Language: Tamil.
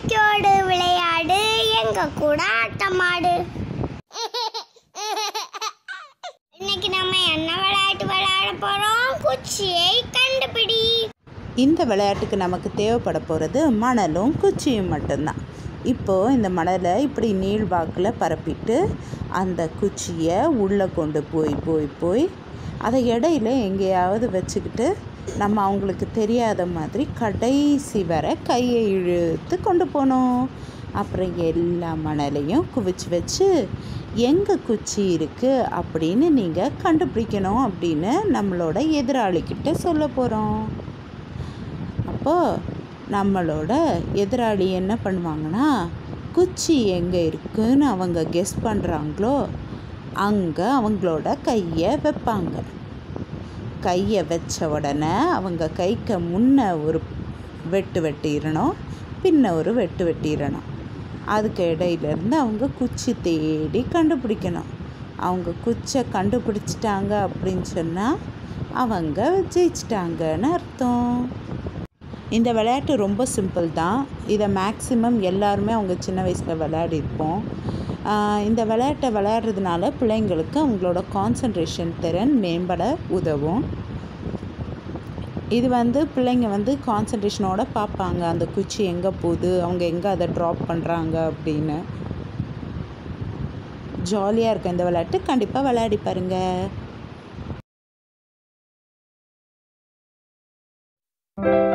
நம்பிக்கையோடு விளையாடு எங்க கூட ஆட்டமாடு இன்னைக்கு நம்ம என்ன விளையாட்டு விளையாட போறோம் குச்சியை கண்டுபிடி இந்த விளையாட்டுக்கு நமக்கு தேவைப்பட போகிறது மணலும் குச்சியும் மட்டும்தான் இப்போது இந்த மணலை இப்படி நீள்வாக்கில் பரப்பிட்டு அந்த குச்சியை உள்ளே கொண்டு போய் போய் போய் அதை இடையில எங்கேயாவது வச்சுக்கிட்டு நம்ம அவங்களுக்கு தெரியாத மாதிரி கடைசி வரை கையை இழுத்து கொண்டு போனோம் அப்புறம் எல்லா மணலையும் குவிச்சு வச்சு எங்கே குச்சி இருக்குது அப்படின்னு நீங்கள் கண்டுபிடிக்கணும் அப்படின்னு நம்மளோட எதிராளிக்கிட்ட சொல்ல போகிறோம் அப்போது நம்மளோட எதிராளி என்ன பண்ணுவாங்கன்னா குச்சி எங்கே இருக்குன்னு அவங்க கெஸ் பண்ணுறாங்களோ அங்கே அவங்களோட கையை வைப்பாங்க கையை வச்ச உடனே அவங்க கைக்கு முன்ன ஒரு வெட்டு வெட்டிடணும் பின்ன ஒரு வெட்டு வெட்டிடணும் அதுக்கு இடையிலேருந்து அவங்க குச்சி தேடி கண்டுபிடிக்கணும் அவங்க குச்சை கண்டுபிடிச்சிட்டாங்க அப்படின்னு சொன்னால் அவங்க ஜெயிச்சிட்டாங்கன்னு அர்த்தம் இந்த விளையாட்டு ரொம்ப சிம்பிள் தான் இதை மேக்ஸிமம் எல்லாருமே அவங்க சின்ன வயசில் விளையாடிருப்போம் ஆஹ் இந்த விளையாட்டை விளையாடுறதுனால பிள்ளைங்களுக்கு அவங்களோட கான்சன்ட்ரேஷன் திறன் மேம்பட உதவும் இது வந்து பிள்ளைங்க வந்து கான்சன்ட்ரேஷனோட பார்ப்பாங்க அந்த குச்சி எங்கே போகுது அவங்க எங்கே அதை ட்ராப் பண்ணுறாங்க அப்படின்னு ஜாலியாக இருக்கும் இந்த விளையாட்டு கண்டிப்பாக விளையாடி பாருங்கள்